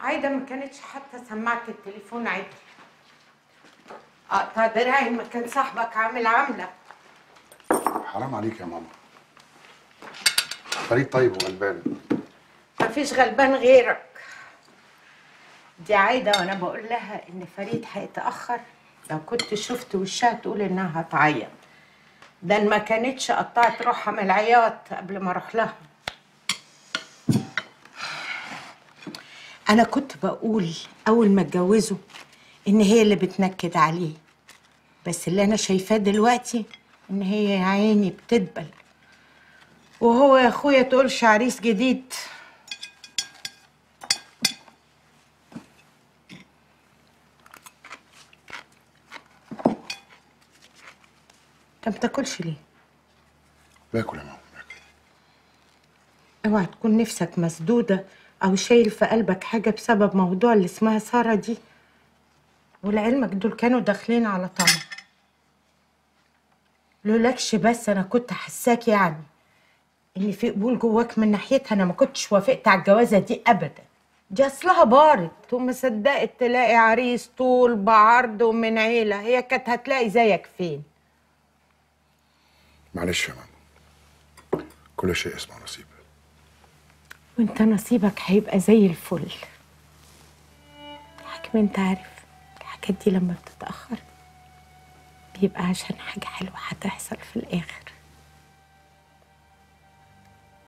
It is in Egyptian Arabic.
عايده ما كانتش حتى سماعه التليفون عدل اقطع دراعي ما كان صاحبك عامل عامله حرام عليك يا ماما فريد طيب وغلبان مفيش غلبان غيرك دي عايده وانا بقول لها ان فريد هيتاخر لو كنت شفت وشها تقول انها هتعيط ده إن ما كانتش قطعت روحها من العياط قبل ما اروح لها انا كنت بقول اول ما اتجوزوا ان هي اللي بتنكد عليه بس اللي انا شايفاه دلوقتي ان هي يا عيني بتدبل وهو يا اخويا تقولش عريس جديد انت ما بتاكلش ليه باكل يا ماما باكل اوعى تكون نفسك مسدودة أو شايل في قلبك حاجة بسبب موضوع اللي اسمها سارة دي ولعلمك دول كانوا داخلين على طمع لولاكش بس أنا كنت حساك يعني إن في قبول جواك من ناحيتها أنا ما كنتش وافقت على الجوازة دي أبدا دي أصلها بارت وما صدقت تلاقي عريس طول بعرض ومن عيلة هي كانت هتلاقي زيك فين معلش يا ماما كل شيء اسمه نصيب وانت نصيبك هيبقى زي الفل حكم انت عارف الحاجات دي لما بتتأخر بيبقى عشان حاجة حلوة هتحصل في الآخر